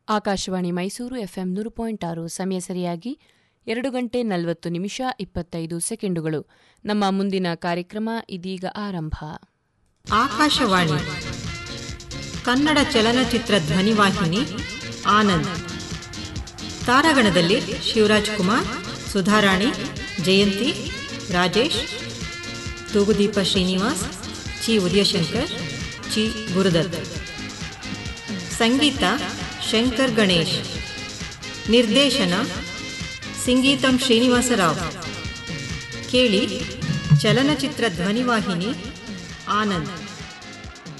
Akashvani Mysuru FM ನೂರು point ಆರು ಸಮಯ ಸರಿಯಾಗಿ ಎರಡು ಗಂಟೆ ನಲವತ್ತು ನಿಮಿಷ ಇಪ್ಪತ್ತೈದು ಸೆಕೆಂಡುಗಳು ನಮ್ಮ ಮುಂದಿನ ಕಾರ್ಯಕ್ರಮ ಇದೀಗ ಆರಂಭ ಆಕಾಶವಾಣಿ ಕನ್ನಡ ಚಲನಚಿತ್ರ ಧ್ವನಿವಾಹಿನಿ ಆನಂದ್ ತಾರಾಗಣದಲ್ಲಿ ಶಿವರಾಜ್ ಕುಮಾರ್ ಸುಧಾರಾಣಿ ಜಯಂತಿ ರಾಜೇಶ್ ತೂಗುದೀಪ ಶ್ರೀನಿವಾಸ್ ಚಿ ಉದಯಶಂಕರ್ ಚಿ ಗುರುದತ್ ಸಂಗೀತ ಶಂಕರ್ ಗಣೇಶ್ ನಿರ್ದೇಶನ ಸಿಂಗೀತಂ ಶ್ರೀನಿವಾಸರಾವ್ ಕೇಳಿ ಚಲನಚಿತ್ರ ಧ್ವನಿವಾಹಿನಿ ಆನಂದ್